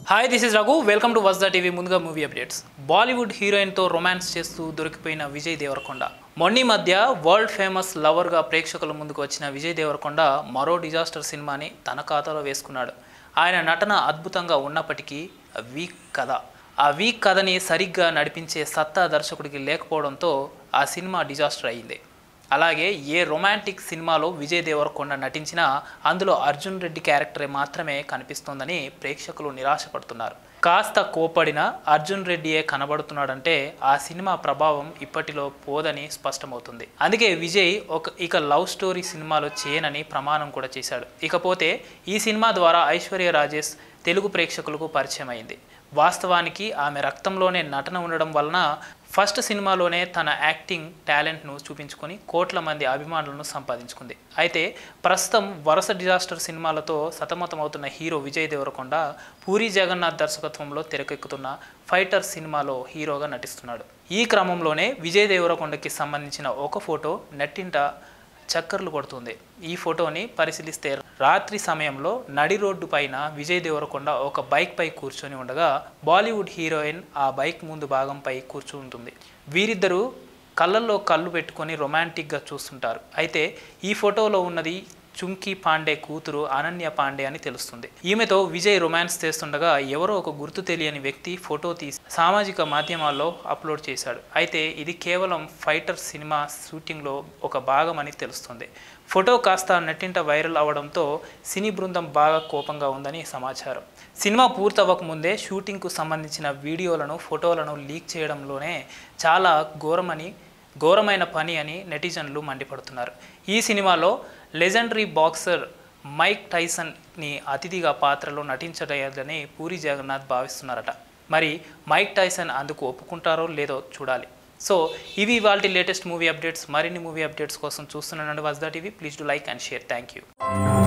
hi this is Raghu welcome to Vajda TV ముందుగా movie updates Bollywood హీరోయిన్తో romance చేస్తూ దొరికిపోయిన విజయ్ దేవరకొండ మొన్నీ మధ్య వరల్డ్ ఫేమస్ లవర్గా ప్రేక్షకుల ముందుకు వచ్చిన విజయ్ దేవరకొండ మరో డిజాస్టర్ సినిమాని తన ఖాతాలో వేసుకున్నాడు ఆయన నటన అద్భుతంగా ఉన్నప్పటికీ వీక్ కథ ఆ వీక్ కథని సరిగ్గా నడిపించే సత్తా దర్శకుడికి లేకపోవడంతో ఆ సినిమా డిజాస్టర్ అయింది అలాగే ఏ రొమాంటిక్ సినిమాలో విజయ్ దేవరకొండ నటించినా అందులో అర్జున్ రెడ్డి క్యారెక్టరే మాత్రమే కనిపిస్తోందని ప్రేక్షకులు నిరాశపడుతున్నారు కాస్త కోపడిన అర్జున్ రెడ్డియే కనబడుతున్నాడంటే ఆ సినిమా ప్రభావం ఇప్పటిలో పోదని స్పష్టమవుతుంది అందుకే విజయ్ ఒక ఇక లవ్ స్టోరీ సినిమాలో చేయనని ప్రమాణం కూడా చేశాడు ఇకపోతే ఈ సినిమా ద్వారా ఐశ్వర్య రాజేష్ తెలుగు ప్రేక్షకులకు పరిచయం అయింది వాస్తవానికి ఆమె రక్తంలోనే నటన ఉండడం వలన ఫస్ట్ సినిమాలోనే తన యాక్టింగ్ టాలెంట్ను చూపించుకొని కోట్ల మంది అభిమానులను సంపాదించుకుంది అయితే ప్రస్తుతం వరుస డిజాస్టర్ సినిమాలతో సతమతమవుతున్న హీరో విజయ్ దేవరకొండ పూరి జగన్నాథ్ దర్శకత్వంలో తెరకెక్కుతున్న ఫైటర్ సినిమాలో హీరోగా నటిస్తున్నాడు ఈ క్రమంలోనే విజయ్ దేవరకొండకి సంబంధించిన ఒక ఫోటో నెట్టింట చక్కర్లు కొడుతుంది ఈ ఫోటోని పరిశీలిస్తే రాత్రి సమయంలో నడి రోడ్డు పైన విజయ్ దేవరకొండ ఒక బైక్ పై కూర్చొని ఉండగా బాలీవుడ్ హీరోయిన్ ఆ బైక్ ముందు భాగంపై కూర్చుంటుంది వీరిద్దరూ కళ్ళల్లో కళ్ళు పెట్టుకొని రొమాంటిక్గా చూస్తుంటారు అయితే ఈ ఫోటోలో ఉన్నది చుంకీ పాండే కూతురు అనన్య పాండే అని తెలుస్తుంది ఈమెతో విజయ్ రొమాన్స్ చేస్తుండగా ఎవరో ఒక గుర్తు తెలియని వ్యక్తి ఫోటో తీసి సామాజిక మాధ్యమాల్లో అప్లోడ్ చేశాడు అయితే ఇది కేవలం ఫైటర్ సినిమా షూటింగ్లో ఒక భాగం అని తెలుస్తుంది ఫోటో కాస్త నెట్టింట వైరల్ అవడంతో సినీ బృందం బాగా కోపంగా ఉందని సమాచారం సినిమా పూర్తవ్వక ముందే షూటింగ్కు సంబంధించిన వీడియోలను ఫోటోలను లీక్ చేయడంలోనే చాలా ఘోరమని ఘోరమైన పని అని నెటిజన్లు మండిపడుతున్నారు ఈ సినిమాలో లెజెండరీ బాక్సర్ మైక్ టైసన్ని అతిథిగా పాత్రలో నటించలేదని పూరి జగన్నాథ్ భావిస్తున్నారట మరి మైక్ టైసన్ అందుకు ఒప్పుకుంటారో లేదో చూడాలి సో ఇవి ఇవాళ లేటెస్ట్ మూవీ అప్డేట్స్ మరిన్ని మూవీ అప్డేట్స్ కోసం చూస్తున్నానండి Vajda TV please do like and share thank you